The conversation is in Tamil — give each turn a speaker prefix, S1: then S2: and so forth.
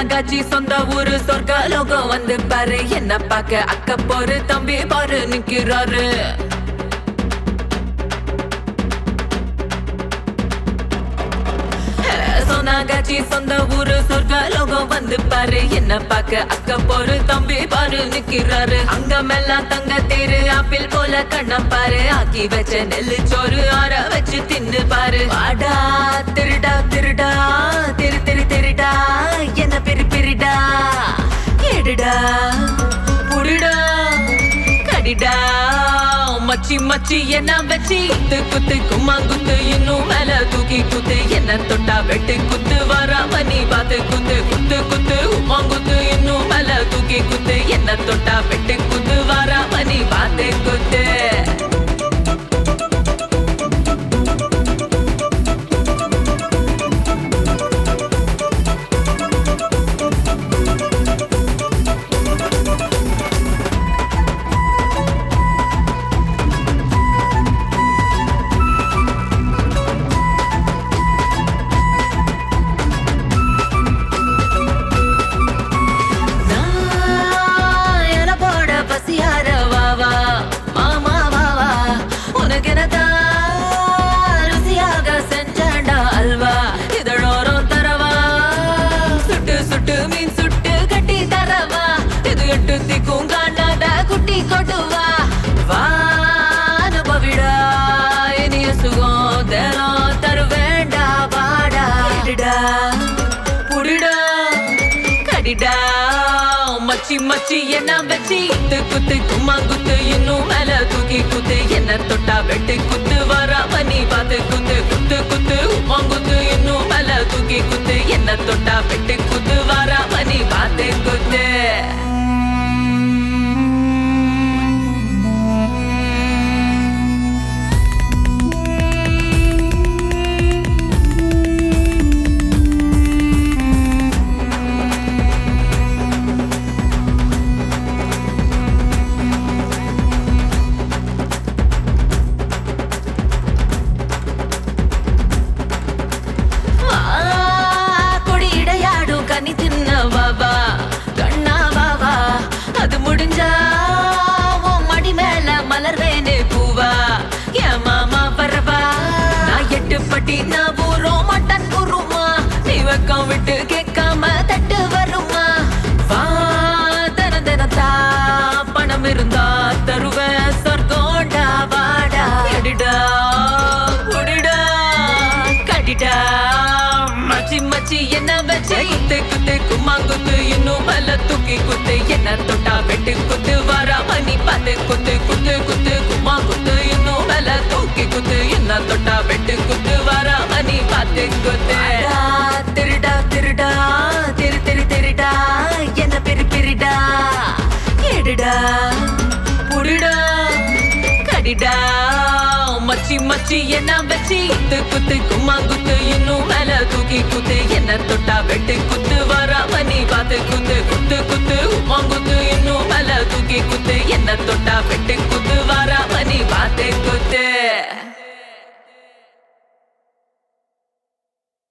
S1: சொன்னாகாச்சி சொந்த ஊரு சொர்க்க லோகம் வந்து பாரு என்ன பார்க்க அக்க போரு தம்பி பாரு நிக்கிறாரு சொன்னாகாச்சி சொந்த ஊரு சொர்க்க லோகம் வந்து பாரு என்ன பார்க்க அக்க போரு தம்பி பாரு நிக்கிறாரு அங்கமெல்லாம் தங்க தேரு ஆப்பிள் போல கண்ண பாரு ஆக்கி வச்ச நெல்லு சோறு ஆற வச்சு தின்னு பாரு வாடா திருடா திருடா திரு திரு திருடா என்ன பெரு பெருடா எடுடா புடிடா கடிடா மச்சி மச்சி என்ன வச்சு குத்து குத்து கும்மா குத்து இன்னும் மேல தூக்கி குத்து என்ன தொட்டா வெட்டு குத்து வராம நீ பாத்து குத்து குத்து குத்து உமா குத்து இன்னும் மேல தூக்கி குத்து என்ன தொட்டா வெட்டு குத்து வராம நீ பாத்து குத்து நான் என போட பசியார வா வா மாமா வா வா உனக்கு என்னதான் ருசியாக செஞ்சண்டா அல்வா இதழோரம் தரவா சுட்டு சுட்டு மீன் சுட்டு கட்டி தரவா இது எட்டு திக்கும் காண்டாத குட்டி கொட்டுவா வா அனுபவிடா இனிய சுகம் தினம் தருவேண்டா வாடா எடுடா புடிடா கடிடா மச்சி மச்சி என்ன வச்சு குத்து குத்து கும்மா குத்து இன்னும் மேல தூக்கி குத்து என்ன தொட்டா வெட்டு குத்து வராம நீ பாத்து குத்து குத்து குத்து உமா குத்து இன்னும் மேல தூக்கி குத்து என்ன தொட்டா வெட்டு குத்து வராம நீ பாத்து குத்து ஆ, கொடி இடையாடும் கனி தின்ன வாவா கண்ணா வாவா அது முடிஞ்சா உன் மடி மேல மலர்வேனே பூவா என் மாமா பரவா நான் எட்டு பட்டி நான் ஊரும் மட்டன் குருமா நீ வெக்கம் விட்டு கேட்காம தட்டு வருமா வா தன தினத்தா பணம் இருந்தா தருவேன் சொர்க்கோண்டா வாடா எடுடா புடிடா கடிடா மச்சி மச்சி என்ன வச்சு குத்து குத்து கும்மா குத்து இன்னும் மேல தூக்கி குத்து என்ன தொட்டா வெட்டு குத்து வராம நீ பார்த்து குத்து குத்து குத்து கும்மா குத்து இன்னும் மேல தூக்கி குத்து என்ன தொட்டா வெட்டு குத்து வராம நீ பார்த்து குத்து திருடா திருடா திரு திரு திருடா என்ன பெரு பெருடா எடுடா புடிடா கடிடா மச்சி மச்சி என்ன வச்சு குத்து குத்து கும்மா குத்து இன்னும் மேல தூக்கி குத்து என்ன தொட்டா வெட்டு குத்து வராம நீ பாத்து குத்து குத்து குத்து உமா குத்து இன்னும் மேல தூக்கி குத்து என்ன தொட்டா வெட்டு குத்து வராம நீ பாத்து குத்து